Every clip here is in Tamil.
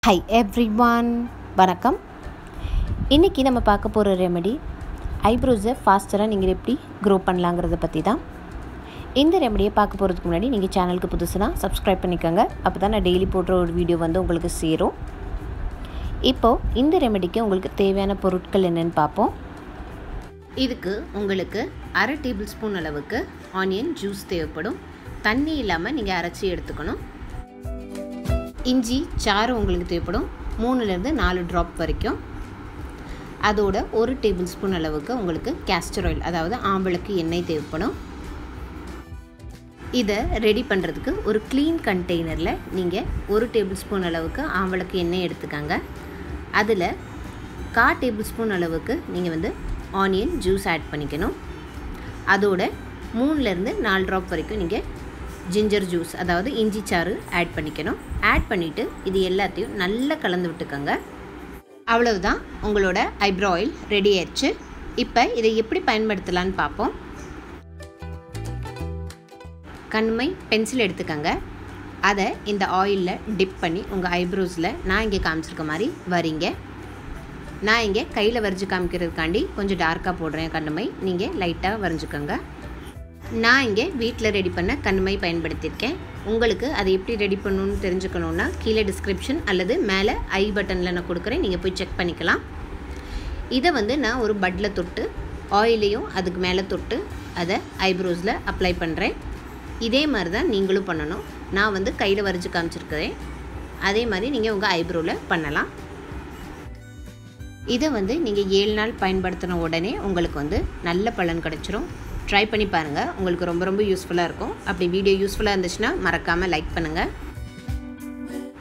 ஹை எவ்ரி ஒன் வணக்கம் இன்றைக்கி நம்ம பார்க்க போகிற ரெமெடி ஐப்ரோஸை ஃபாஸ்டராக நீங்கள் எப்படி க்ரோ பண்ணலாங்கிறத பற்றி தான் இந்த ரெமெடியை பார்க்க போகிறதுக்கு முன்னாடி நீங்கள் சேனலுக்கு புதுசுனா சப்ஸ்கிரைப் பண்ணிக்கோங்க அப்போ தான் நான் டெய்லி போடுற ஒரு வீடியோ வந்து உங்களுக்கு சேரும் இப்போது இந்த ரெமெடிக்கு உங்களுக்கு தேவையான பொருட்கள் என்னென்னு பார்ப்போம் இதுக்கு உங்களுக்கு அரை டேபிள் ஸ்பூன் அளவுக்கு ஆனியன் ஜூஸ் தேவைப்படும் தண்ணி இல்லாமல் நீங்கள் அரைச்சி எடுத்துக்கணும் இஞ்சி சாறு உங்களுக்கு தேவைப்படும் மூணுலேருந்து நாலு ட்ராப் வரைக்கும் அதோட ஒரு டேபிள் ஸ்பூன் அளவுக்கு உங்களுக்கு கேஸ்டர் ஆயில் அதாவது ஆம்பளுக்கு எண்ணெய் தேவைப்படும் இதை ரெடி பண்ணுறதுக்கு ஒரு க்ளீன் கண்டெய்னரில் நீங்கள் ஒரு டேபிள் ஸ்பூன் அளவுக்கு ஆம்பளுக்கு எண்ணெய் எடுத்துக்கோங்க அதில் கா டேபிள் ஸ்பூன் அளவுக்கு நீங்கள் வந்து ஆனியன் ஜூஸ் ஆட் பண்ணிக்கணும் அதோட மூணுலேருந்து நாலு ட்ராப் வரைக்கும் நீங்கள் ஜிஞ்சர் ஜூஸ் அதாவது இஞ்சி சாறு ஆட் பண்ணிக்கணும் ஆட் பண்ணிவிட்டு இது எல்லாத்தையும் நல்லா கலந்து விட்டுக்கோங்க அவ்வளவுதான் உங்களோட ஐப்ரோ ஆயில் ரெடி ஆயிடுச்சு இப்போ இதை எப்படி பயன்படுத்தலான்னு பார்ப்போம் கண்மை பென்சில் எடுத்துக்கோங்க அதை இந்த ஆயிலில் டிப் பண்ணி உங்கள் ஐப்ரோஸில் நான் இங்கே காமிச்சிருக்க மாதிரி வரீங்க நான் இங்கே கையில் வரைஞ்சி காமிக்கிறதுக்காண்டி கொஞ்சம் டார்க்காக போடுறேன் கண்ணுமை நீங்கள் லைட்டாக வரைஞ்சிக்கோங்க நான் இங்கே வீட்டில் ரெடி பண்ண கண்ணுமை பயன்படுத்தியிருக்கேன் உங்களுக்கு அதை எப்படி ரெடி பண்ணணும்னு தெரிஞ்சுக்கணுன்னா கீழே டிஸ்கிரிப்ஷன் அல்லது மேலே ஐ பட்டனில் நான் கொடுக்குறேன் நீங்கள் போய் செக் பண்ணிக்கலாம் இதை வந்து நான் ஒரு பட்டில் தொட்டு ஆயிலையும் அதுக்கு மேலே தொட்டு அதை ஐப்ரோஸில் அப்ளை பண்ணுறேன் இதே மாதிரி தான் நீங்களும் பண்ணணும் நான் வந்து கையில் வரைஞ்சி காமிச்சிருக்கிறேன் அதே மாதிரி நீங்கள் உங்கள் ஐப்ரோவில் பண்ணலாம் இதை வந்து நீங்கள் ஏழு நாள் பயன்படுத்தின உடனே உங்களுக்கு வந்து நல்ல பலன் கிடச்சிரும் ட்ரை பண்ணி பாருங்கள் உங்களுக்கு ரொம்ப ரொம்ப யூஸ்ஃபுல்லாக இருக்கும் அப்படி வீடியோ யூஸ்ஃபுல்லாக இருந்துச்சுன்னா மறக்காமல் லைக் பண்ணுங்கள்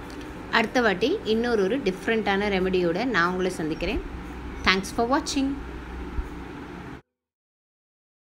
அடுத்த வாட்டி இன்னொரு ஒரு டிஃப்ரெண்ட்டான ரெமெடியோட நான் உங்களை சந்திக்கிறேன் தேங்க்ஸ் ஃபார் வாட்சிங்